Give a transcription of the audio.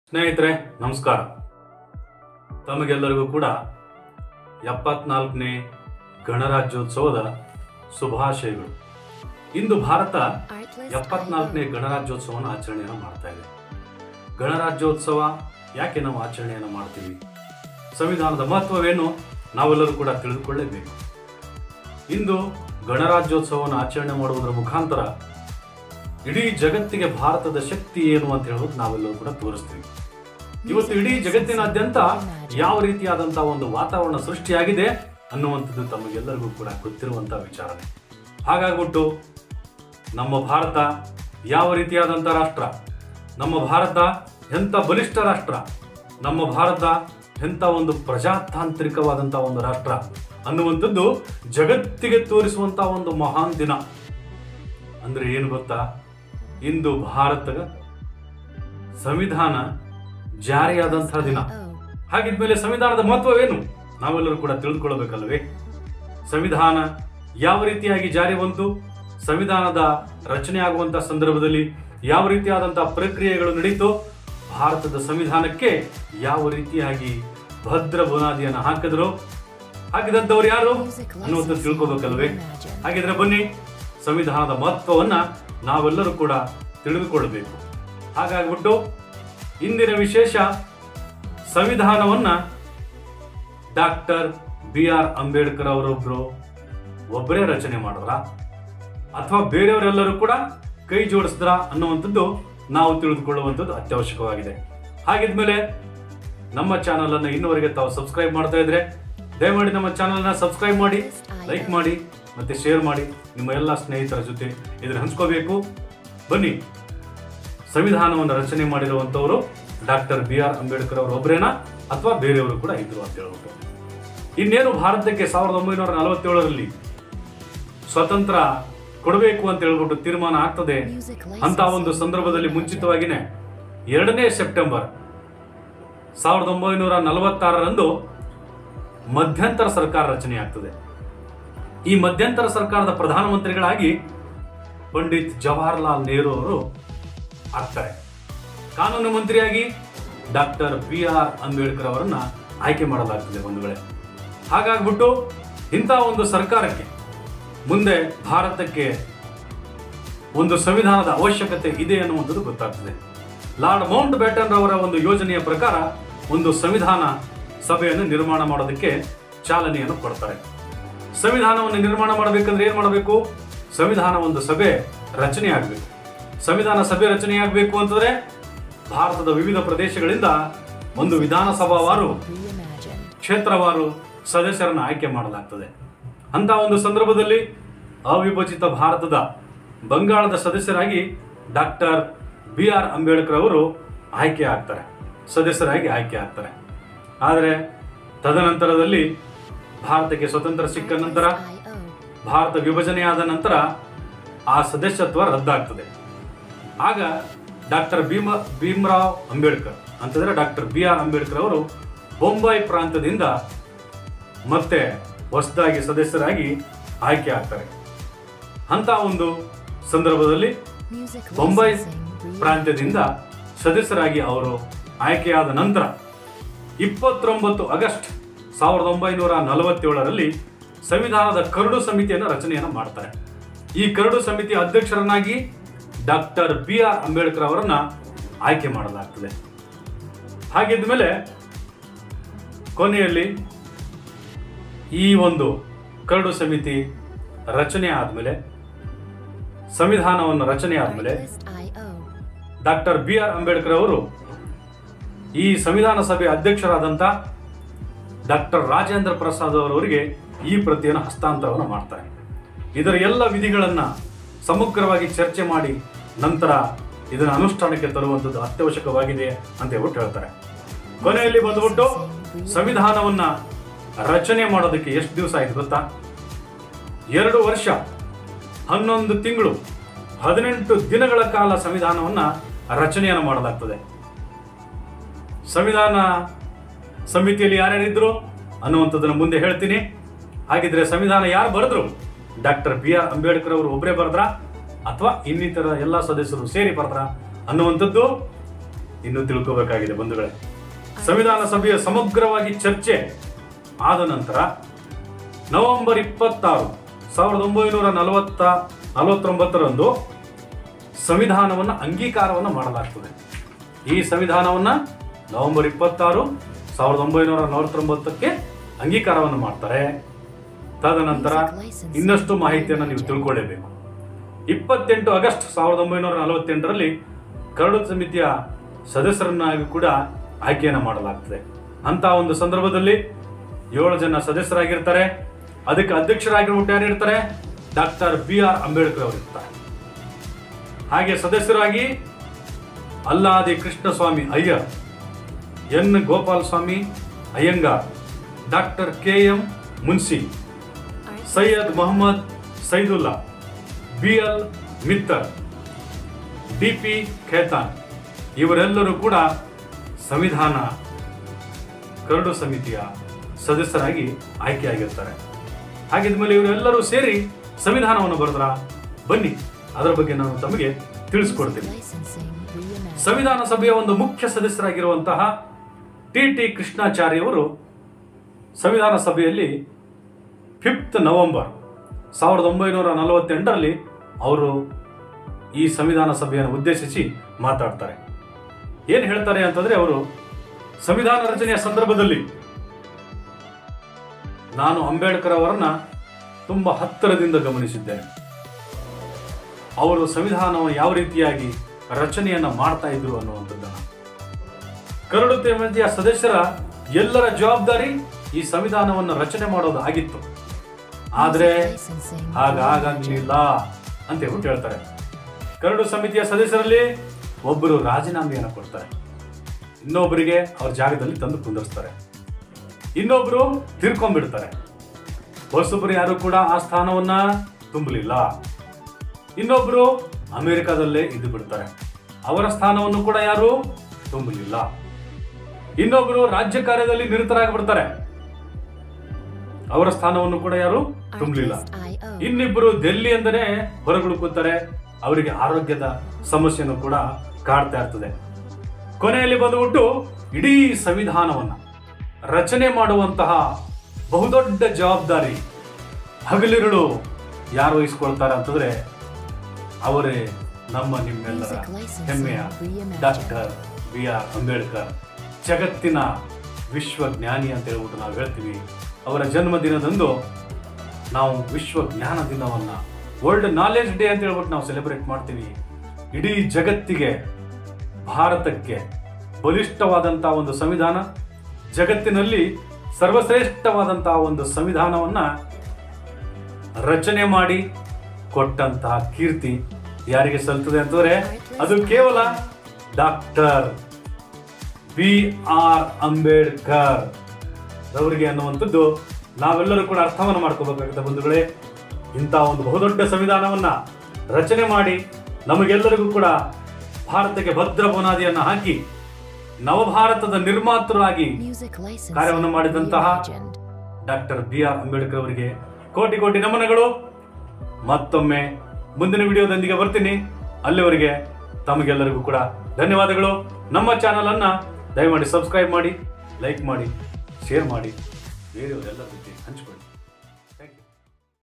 ಸ್ನೇಹಿತರೆ ನಮಸ್ಕಾರ ತಮಗೆಲ್ಲರಿಗೂ ಕೂಡ ಎಪ್ಪತ್ನಾಲ್ಕನೇ ಗಣರಾಜ್ಯೋತ್ಸವದ ಶುಭಾಶಯಗಳು ಇಂದು ಭಾರತ ಎಪ್ಪತ್ನಾಲ್ಕನೇ ಗಣರಾಜ್ಯೋತ್ಸವನ ಆಚರಣೆಯನ್ನು ಮಾಡ್ತಾ ಇದೆ ಗಣರಾಜ್ಯೋತ್ಸವ ಯಾಕೆ ನಾವು ಆಚರಣೆಯನ್ನು ಮಾಡ್ತೀವಿ ಸಂವಿಧಾನದ ಮಹತ್ವವೇನು ನಾವೆಲ್ಲರೂ ಕೂಡ ತಿಳಿದುಕೊಳ್ಳೇಬೇಕು ಇಂದು ಗಣರಾಜ್ಯೋತ್ಸವವನ್ನು ಆಚರಣೆ ಮಾಡುವುದರ ಮುಖಾಂತರ ಇಡೀ ಜಗತ್ತಿಗೆ ಭಾರತದ ಶಕ್ತಿ ಏನು ಅಂತ ಹೇಳೋದು ನಾವೆಲ್ಲರೂ ಕೂಡ ತೋರಿಸ್ತೀವಿ ಇವತ್ತು ಇಡೀ ಜಗತ್ತಿನಾದ್ಯಂತ ಯಾವ ರೀತಿಯಾದಂತಹ ಒಂದು ವಾತಾವರಣ ಸೃಷ್ಟಿಯಾಗಿದೆ ಅನ್ನುವಂಥದ್ದು ತಮಗೆಲ್ಲರಿಗೂ ಕೂಡ ಗೊತ್ತಿರುವಂತಹ ವಿಚಾರನೆ ಹಾಗಾಗ್ಬಿಟ್ಟು ನಮ್ಮ ಭಾರತ ಯಾವ ರೀತಿಯಾದಂಥ ರಾಷ್ಟ್ರ ನಮ್ಮ ಭಾರತ ಎಂಥ ಬಲಿಷ್ಠ ರಾಷ್ಟ್ರ ನಮ್ಮ ಭಾರತ ಎಂಥ ಒಂದು ಪ್ರಜಾತಾಂತ್ರಿಕವಾದಂಥ ಒಂದು ರಾಷ್ಟ್ರ ಅನ್ನುವಂಥದ್ದು ಜಗತ್ತಿಗೆ ತೋರಿಸುವಂಥ ಒಂದು ಮಹಾನ್ ದಿನ ಅಂದ್ರೆ ಏನು ಗೊತ್ತಾ ಇಂದು ಭಾರತ ಸಂವಿಧಾನ ಜಾರಿಯಾದಂತಹ ದಿನ ಹಾಗಿದ್ಮೇಲೆ ಸಂವಿಧಾನದ ಮಹತ್ವವೇನು ನಾವೆಲ್ಲರೂ ಕೂಡ ತಿಳಿದುಕೊಳ್ಳಬೇಕಲ್ವೇ ಸಂವಿಧಾನ ಯಾವ ರೀತಿಯಾಗಿ ಜಾರಿ ಬಂತು ಸಂವಿಧಾನದ ರಚನೆ ಆಗುವಂತಹ ಸಂದರ್ಭದಲ್ಲಿ ಯಾವ ರೀತಿಯಾದಂತಹ ಪ್ರಕ್ರಿಯೆಗಳು ನಡೀತು ಭಾರತದ ಸಂವಿಧಾನಕ್ಕೆ ಯಾವ ರೀತಿಯಾಗಿ ಭದ್ರ ಬುನಾದಿಯನ್ನು ಹಾಕಿದ್ರು ಹಾಕಿದಂಥವ್ರು ಯಾರು ಅನ್ನುವಂಥದ್ದು ತಿಳ್ಕೋಬೇಕಲ್ವೇ ಹಾಗಿದ್ರೆ ಬನ್ನಿ ಸಂವಿಧಾನದ ಮಹತ್ವವನ್ನ ನಾವೆಲ್ಲರೂ ಕೂಡ ತಿಳಿದುಕೊಳ್ಳಬೇಕು ಹಾಗಾಗ್ಬಿಟ್ಟು ಇಂದಿನ ವಿಶೇಷ ಸಂವಿಧಾನವನ್ನ ಡಾಕ್ಟರ್ ಬಿ ಆರ್ ಅಂಬೇಡ್ಕರ್ ಅವರೊಬ್ರು ಒಬ್ಬರೇ ರಚನೆ ಮಾಡಿದ್ರ ಅಥವಾ ಬೇರೆಯವರೆಲ್ಲರೂ ಕೂಡ ಕೈ ಜೋಡಿಸಿದ್ರ ಅನ್ನುವಂಥದ್ದು ನಾವು ತಿಳಿದುಕೊಳ್ಳುವಂಥದ್ದು ಅತ್ಯವಶ್ಯಕವಾಗಿದೆ ಹಾಗಿದ್ಮೇಲೆ ನಮ್ಮ ಚಾನಲ್ ಅನ್ನು ಇನ್ನುವರೆಗೆ ತಾವು ಸಬ್ಸ್ಕ್ರೈಬ್ ಮಾಡ್ತಾ ಇದ್ರೆ ದಯಮಾಡಿ ನಮ್ಮ ಚಾನಲ್ ನ ಸಬ್ಸ್ಕ್ರೈಬ್ ಮಾಡಿ ಲೈಕ್ ಮಾಡಿ ಮತ್ತೆ ಶೇರ್ ಮಾಡಿ ನಿಮ್ಮ ಎಲ್ಲ ಸ್ನೇಹಿತರ ಜೊತೆ ಇದನ್ನು ಹಂಚ್ಕೋಬೇಕು ಬನ್ನಿ ಸಂವಿಧಾನವನ್ನು ರಚನೆ ಮಾಡಿರುವಂತವರು ಡಾಕ್ಟರ್ ಬಿ ಆರ್ ಅಂಬೇಡ್ಕರ್ ಅವರು ಒಬ್ಬರೇನಾ ಅಥವಾ ಬೇರೆಯವರು ಕೂಡ ಇದ್ರು ಅಂತ ಹೇಳ್ಬಿಟ್ಟು ಇನ್ನೇನು ಭಾರತಕ್ಕೆ ಸಾವಿರದ ಒಂಬೈನೂರ ನಲವತ್ತೇಳರಲ್ಲಿ ಸ್ವತಂತ್ರ ಕೊಡಬೇಕು ಅಂತ ಹೇಳ್ಬಿಟ್ಟು ತೀರ್ಮಾನ ಆಗ್ತದೆ ಅಂತ ಒಂದು ಸಂದರ್ಭದಲ್ಲಿ ಮುಂಚಿತವಾಗಿನೇ ಎರಡನೇ ಸೆಪ್ಟೆಂಬರ್ ಸಾವಿರದ ಒಂಬೈನೂರ ನಲವತ್ತಾರರಂದು ಮಧ್ಯಂತರ ಸರ್ಕಾರ ರಚನೆ ಆಗ್ತದೆ ಈ ಮಧ್ಯಂತರ ಸರ್ಕಾರದ ಪ್ರಧಾನಮಂತ್ರಿಗಳಾಗಿ ಪಂಡಿತ್ ಜವಾಹರ್ಲಾಲ್ ನೆಹರು ಅವರು ಆಗ್ತಾರೆ ಕಾನೂನು ಮಂತ್ರಿಯಾಗಿ ಡಾಕ್ಟರ್ ಬಿ ಆರ್ ಅಂಬೇಡ್ಕರ್ ಅವರನ್ನ ಆಯ್ಕೆ ಮಾಡಲಾಗ್ತದೆ ಒಂದು ವೇಳೆ ಹಾಗಾಗ್ಬಿಟ್ಟು ಇಂಥ ಒಂದು ಸರ್ಕಾರಕ್ಕೆ ಮುಂದೆ ಭಾರತಕ್ಕೆ ಒಂದು ಸಂವಿಧಾನದ ಅವಶ್ಯಕತೆ ಇದೆ ಅನ್ನುವಂಥದ್ದು ಗೊತ್ತಾಗ್ತದೆ ಲಾರ್ಡ್ ಮೌಂಟ್ ಬ್ಯಾಟನ್ ಅವರ ಒಂದು ಯೋಜನೆಯ ಪ್ರಕಾರ ಒಂದು ಸಂವಿಧಾನ ಸಭೆಯನ್ನು ನಿರ್ಮಾಣ ಮಾಡೋದಕ್ಕೆ ಚಾಲನೆಯನ್ನು ಕೊಡ್ತಾರೆ ಸಂವಿಧಾನವನ್ನು ನಿರ್ಮಾಣ ಮಾಡಬೇಕಂದ್ರೆ ಏನ್ ಮಾಡಬೇಕು ಸಂವಿಧಾನ ಒಂದು ಸಭೆ ರಚನೆ ಆಗಬೇಕು ಸಂವಿಧಾನ ಸಭೆ ರಚನೆ ಆಗಬೇಕು ಅಂತಂದ್ರೆ ಭಾರತದ ವಿವಿಧ ಪ್ರದೇಶಗಳಿಂದ ಒಂದು ವಿಧಾನಸಭಾವಾರು ಕ್ಷೇತ್ರವಾರು ಸದಸ್ಯರನ್ನು ಆಯ್ಕೆ ಮಾಡಲಾಗ್ತದೆ ಅಂತ ಒಂದು ಸಂದರ್ಭದಲ್ಲಿ ಅವಿಭಜಿತ ಭಾರತದ ಬಂಗಾಳದ ಸದಸ್ಯರಾಗಿ ಡಾಕ್ಟರ್ ಬಿ ಆರ್ ಅಂಬೇಡ್ಕರ್ ಅವರು ಆಯ್ಕೆ ಆಗ್ತಾರೆ ಸದಸ್ಯರಾಗಿ ಆಯ್ಕೆ ಆಗ್ತಾರೆ ಆದರೆ ತದನಂತರದಲ್ಲಿ ಭಾರತಕ್ಕೆ ಸ್ವತಂತ್ರ ಸಿಕ್ಕ ನಂತರ ಭಾರತ ವಿಭಜನೆಯಾದ ನಂತರ ಆ ಸದಸ್ಯತ್ವ ರದ್ದಾಗ್ತದೆ ಆಗ ಡಾಕ್ಟರ್ ಭೀಮ ಭೀಮರಾವ್ ಅಂಬೇಡ್ಕರ್ ಅಂತಂದ್ರೆ ಡಾಕ್ಟರ್ ಬಿ ಆರ್ ಅಂಬೇಡ್ಕರ್ ಅವರು ಬೊಂಬಾಯಿ ಪ್ರಾಂತದಿಂದ ಮತ್ತೆ ಹೊಸದಾಗಿ ಸದಸ್ಯರಾಗಿ ಆಯ್ಕೆ ಆಗ್ತಾರೆ ಅಂತ ಒಂದು ಸಂದರ್ಭದಲ್ಲಿ ಬೊಂಬೈ ಪ್ರಾಂತ್ಯದಿಂದ ಸದಸ್ಯರಾಗಿ ಅವರು ಆಯ್ಕೆಯಾದ ನಂತರ ಇಪ್ಪತ್ತೊಂಬತ್ತು ಆಗಸ್ಟ್ ಸಾವಿರದ ಒಂಬೈನೂರ ನಲವತ್ತೇಳರಲ್ಲಿ ಸಂವಿಧಾನದ ಕರಡು ಸಮಿತಿಯನ್ನು ರಚನೆಯನ್ನು ಮಾಡ್ತಾರೆ ಈ ಕರಡು ಸಮಿತಿಯ ಅಧ್ಯಕ್ಷರನ್ನಾಗಿ ಡಾಕ್ಟರ್ ಬಿ ಆರ್ ಅಂಬೇಡ್ಕರ್ ಅವರನ್ನ ಆಯ್ಕೆ ಮಾಡಲಾಗ್ತದೆ ಹಾಗಿದ್ಮೇಲೆ ಕೊನೆಯಲ್ಲಿ ಈ ಒಂದು ಕರಡು ಸಮಿತಿ ರಚನೆ ಆದಮೇಲೆ ಸಂವಿಧಾನವನ್ನು ರಚನೆ ಆದಮೇಲೆ ಡಾಕ್ಟರ್ ಬಿ ಆರ್ ಅಂಬೇಡ್ಕರ್ ಅವರು ಈ ಸಂವಿಧಾನ ಸಭೆ ಅಧ್ಯಕ್ಷರಾದಂಥ ಡಾಕ್ಟರ್ ರಾಜೇಂದ್ರ ಪ್ರಸಾದ್ ಅವರವರಿಗೆ ಈ ಪ್ರತಿಯನ್ನು ಹಸ್ತಾಂತರವನ್ನು ಮಾಡ್ತಾರೆ ಇದರ ಎಲ್ಲ ವಿಧಿಗಳನ್ನು ಸಮಗ್ರವಾಗಿ ಚರ್ಚೆ ಮಾಡಿ ನಂತರ ಇದನ್ನು ಅನುಷ್ಠಾನಕ್ಕೆ ತರುವಂಥದ್ದು ಅತ್ಯವಶ್ಯಕವಾಗಿದೆ ಅಂತ ಹೇಳ್ಬಿಟ್ಟು ಹೇಳ್ತಾರೆ ಕೊನೆಯಲ್ಲಿ ಬಂದ್ಬಿಟ್ಟು ಸಂವಿಧಾನವನ್ನ ರಚನೆ ಮಾಡೋದಕ್ಕೆ ಎಷ್ಟು ದಿವಸ ಆಯ್ತು ಗೊತ್ತಾ ಎರಡು ವರ್ಷ ಹನ್ನೊಂದು ತಿಂಗಳು ಹದಿನೆಂಟು ದಿನಗಳ ಕಾಲ ಸಂವಿಧಾನವನ್ನ ರಚನೆಯನ್ನು ಮಾಡಲಾಗ್ತದೆ ಸಂವಿಧಾನ ಸಮಿತಿಯಲ್ಲಿ ಯಾರ್ಯಾರಿದ್ರು ಅನ್ನುವಂಥದ್ದನ್ನು ಮುಂದೆ ಹೇಳ್ತೀನಿ ಹಾಗಿದ್ರೆ ಸಂವಿಧಾನ ಯಾರು ಬರೆದ್ರು ಡಾಕ್ಟರ್ ಬಿ ಆರ್ ಅಂಬೇಡ್ಕರ್ ಅವರು ಒಬ್ಬರೇ ಬರೆದ್ರ ಅಥವಾ ಇನ್ನಿತರ ಎಲ್ಲ ಸದಸ್ಯರು ಸೇರಿ ಬರೆದ್ರ ಅನ್ನುವಂಥದ್ದು ಇನ್ನೂ ತಿಳ್ಕೋಬೇಕಾಗಿದೆ ಬಂಧುಗಳೇ ಸಂವಿಧಾನ ಸಭೆಯ ಸಮಗ್ರವಾಗಿ ಚರ್ಚೆ ಆದ ನಂತರ ನವೆಂಬರ್ ಇಪ್ಪತ್ತಾರು ಸಾವಿರದ ಒಂಬೈನೂರ ನಲವತ್ತ ನಲವತ್ತೊಂಬತ್ತರಂದು ಸಂವಿಧಾನವನ್ನು ಅಂಗೀಕಾರವನ್ನು ಮಾಡಲಾಗ್ತದೆ ಈ ಸಂವಿಧಾನವನ್ನು ನವೆಂಬರ್ ಇಪ್ಪತ್ತಾರು ಸಾವಿರದ ಒಂಬೈನೂರ ನಲವತ್ತೊಂಬತ್ತಕ್ಕೆ ಅಂಗೀಕಾರವನ್ನು ಮಾಡ್ತಾರೆ ತದನಂತರ ಇನ್ನಷ್ಟು ಮಾಹಿತಿಯನ್ನು ನೀವು ತಿಳ್ಕೊಳ್ಳೇಬೇಕು ಇಪ್ಪತ್ತೆಂಟು ಆಗಸ್ಟ್ ಸಾವಿರದ ಒಂಬೈನೂರ ನಲವತ್ತೆಂಟರಲ್ಲಿ ಕರಡು ಸಮಿತಿಯ ಸದಸ್ಯರನ್ನಾಗಿ ಕೂಡ ಆಯ್ಕೆಯನ್ನು ಮಾಡಲಾಗ್ತದೆ ಅಂತ ಒಂದು ಸಂದರ್ಭದಲ್ಲಿ ಏಳು ಜನ ಸದಸ್ಯರಾಗಿರ್ತಾರೆ ಅದಕ್ಕೆ ಅಧ್ಯಕ್ಷರಾಗಿರ್ಬಿಟ್ಟು ಯಾರು ಇರ್ತಾರೆ ಡಾಕ್ಟರ್ ಬಿ ಆರ್ ಅಂಬೇಡ್ಕರ್ ಅವರು ಇರ್ತಾರೆ ಹಾಗೆ ಸದಸ್ಯರಾಗಿ Alladi Krishnaswami Ayyar N Gopalaswami Ayyangar doctor K M Munshi Syed Mohammad Saadulla B L Mitter D P Khaitan ಇವರೆಲ್ಲರೂ ಕೂಡ ಸಂವಿಧಾನ ಕರಡು ಸಮಿತಿಯ ಸದಸ್ಯರಾಗಿ ಆಯ್ಕೆಯಾಗಿರ್ತಾರೆ ಹಾಗಿದ್ಮೇಲೆ ಇವರೆಲ್ಲರೂ ಸೇರಿ ಸಂವಿಧಾನವನ್ನು ಬರೆದ್ರ ಬನ್ನಿ ಅದರ ಬಗ್ಗೆ ನಾನು ತಮಗೆ ತಿಳಿಸ್ಕೊಡ್ತೀನಿ ಸಂವಿಧಾನ ಸಭೆಯ ಒಂದು ಮುಖ್ಯ ಸದಸ್ಯರಾಗಿರುವಂತಹ ಟಿ ಟಿ ಕೃಷ್ಣಾಚಾರ್ಯವರು ಸಂವಿಧಾನ ಸಭೆಯಲ್ಲಿ ಫಿಫ್ತ್ ನವೆಂಬರ್ ಸಾವಿರದ ಒಂಬೈನೂರ ನಲವತ್ತೆಂಟರಲ್ಲಿ ಅವರು ಈ ಸಂವಿಧಾನ ಸಭೆಯನ್ನು ಉದ್ದೇಶಿಸಿ ಮಾತಾಡ್ತಾರೆ ಏನು ಹೇಳ್ತಾರೆ ಅಂತಂದ್ರೆ ಅವರು ಸಂವಿಧಾನ ರಚನೆಯ ಸಂದರ್ಭದಲ್ಲಿ ನಾನು ಅಂಬೇಡ್ಕರ್ ಅವರನ್ನ ತುಂಬಾ ಹತ್ತಿರದಿಂದ ಗಮನಿಸಿದ್ದೇನೆ ಅವರು ಸಂವಿಧಾನವನ್ನು ಯಾವ ರೀತಿಯಾಗಿ ರಚನೆಯನ್ನ ಮಾಡ್ತಾ ಇದ್ರು ಅನ್ನುವಂಥದ್ದನ್ನ ಕರಡು ಸಮಿತಿಯ ಸದಸ್ಯರ ಎಲ್ಲರ ಜವಾಬ್ದಾರಿ ಈ ಸಂವಿಧಾನವನ್ನು ರಚನೆ ಮಾಡೋದು ಆಗಿತ್ತು ಆದ್ರೆ ಹಾಗಾಗಲಿಲ್ಲ ಅಂತ ಹೇಳ್ಬಿಟ್ಟು ಹೇಳ್ತಾರೆ ಕರಡು ಸಮಿತಿಯ ಸದಸ್ಯರಲ್ಲಿ ಒಬ್ಬರು ರಾಜೀನಾಮೆಯನ್ನು ಕೊಡ್ತಾರೆ ಇನ್ನೊಬ್ಬರಿಗೆ ಅವ್ರ ಜಾಗದಲ್ಲಿ ತಂದು ಕುಂದಿರ್ಸ್ತಾರೆ ಇನ್ನೊಬ್ರು ತಿರ್ಕೊಂಡ್ಬಿಡ್ತಾರೆ ಹೊಸಬ್ರು ಯಾರು ಕೂಡ ಆ ಸ್ಥಾನವನ್ನ ತುಂಬಲಿಲ್ಲ ಇನ್ನೊಬ್ರು ಅಮೆರಿಕದಲ್ಲೇ ಇದ್ದು ಬಿಡ್ತಾರೆ ಅವರ ಸ್ಥಾನವನ್ನು ಕೂಡ ಯಾರು ತುಂಬಲಿಲ್ಲ ಇನ್ನೊಬ್ರು ರಾಜ್ಯ ಕಾರ್ಯದಲ್ಲಿ ನಿರತರಾಗ್ಬಿಡ್ತಾರೆ ಅವರ ಸ್ಥಾನವನ್ನು ಕೂಡ ಯಾರು ತುಂಬಲಿಲ್ಲ ಇನ್ನಿಬ್ಬರು ದೆಲ್ಲಿ ಅಂದರೆ ಹೊರಗುಳುಕುತ್ತಾರೆ ಅವರಿಗೆ ಆರೋಗ್ಯದ ಸಮಸ್ಯೆಯನ್ನು ಕೂಡ ಕಾಡ್ತಾ ಇರ್ತದೆ ಕೊನೆಯಲ್ಲಿ ಬಂದುಬಿಟ್ಟು ಇಡೀ ಸಂವಿಧಾನವನ್ನ ರಚನೆ ಮಾಡುವಂತಹ ಬಹುದೊಡ್ಡ ಜವಾಬ್ದಾರಿ ಹಗಲಿರುಳು ಯಾರು ವಹಿಸ್ಕೊಳ್ತಾರೆ ಅಂತಂದ್ರೆ ಅವರೇ ನಮ್ಮ ನಿಮ್ಮೆಲ್ಲರ ಹೆಮ್ಮೆಯ ಡಾಕ್ಟರ್ ಬಿ ಆರ್ ಅಂಬೇಡ್ಕರ್ ಜಗತ್ತಿನ ವಿಶ್ವಜ್ಞಾನಿ ಅಂತ ಹೇಳ್ಬಿಟ್ಟು ನಾವು ಹೇಳ್ತೀವಿ ಅವರ ಜನ್ಮದಿನದಂದು ನಾವು ವಿಶ್ವ ಜ್ಞಾನ ದಿನವನ್ನ ವರ್ಲ್ಡ್ ನಾಲೆಜ್ ಡೇ ಅಂತ ಹೇಳ್ಬಿಟ್ಟು ನಾವು ಸೆಲೆಬ್ರೇಟ್ ಮಾಡ್ತೀವಿ ಇಡೀ ಜಗತ್ತಿಗೆ ಭಾರತಕ್ಕೆ ಬಲಿಷ್ಠವಾದಂತಹ ಒಂದು ಸಂವಿಧಾನ ಜಗತ್ತಿನಲ್ಲಿ ಸರ್ವಶ್ರೇಷ್ಠವಾದಂತಹ ಒಂದು ಸಂವಿಧಾನವನ್ನ ರಚನೆ ಮಾಡಿ ಕೊಟ್ಟಂತಹ ಕೀರ್ತಿ ಯಾರಿಗೆ ಸಲ್ತದೆ ಅಂತಂದ್ರೆ ಅದು ಕೇವಲ ಡಾಕ್ಟರ್ ಬಿ ಆರ್ ಅಂಬೇಡ್ಕರ್ ರವರಿಗೆ ಅನ್ನುವಂಥದ್ದು ನಾವೆಲ್ಲರೂ ಕೂಡ ಅರ್ಥವನ್ನು ಮಾಡ್ಕೋಬೇಕಾಗುತ್ತೆ ಬಂಧುಗಳೇ ಇಂಥ ಒಂದು ಬಹುದೊಡ್ಡ ಸಂವಿಧಾನವನ್ನ ರಚನೆ ಮಾಡಿ ನಮಗೆಲ್ಲರಿಗೂ ಕೂಡ ಭಾರತಕ್ಕೆ ಭದ್ರ ಬುನಾದಿಯನ್ನು ಹಾಕಿ ನವಭಾರತದ ನಿರ್ಮಾತೃರಾಗಿ ಕಾರ್ಯವನ್ನು ಮಾಡಿದಂತಹ ಡಾಕ್ಟರ್ ಬಿ ಆರ್ ಅಂಬೇಡ್ಕರ್ ಅವರಿಗೆ ಕೋಟಿ ಕೋಟಿ ನಮನಗಳು ಮತ್ತೊಮ್ಮೆ ಮುಂದಿನ ವಿಡಿಯೋದೊಂದಿಗೆ ಬರ್ತೀನಿ ಅಲ್ಲಿವರೆಗೆ ತಮಗೆಲ್ಲರಿಗೂ ಕೂಡ ಧನ್ಯವಾದಗಳು ನಮ್ಮ ಚಾನಲ್ ಅನ್ನ ದಯಮಾಡಿ ಸಬ್ಸ್ಕ್ರೈಬ್ ಮಾಡಿ ಲೈಕ್ ಮಾಡಿ ಶೇರ್ ಮಾಡಿ ಬೇರೆಯವರೆಲ್ಲ ಜೊತೆ ಹಂಚಿಕೊಳ್ಳಿ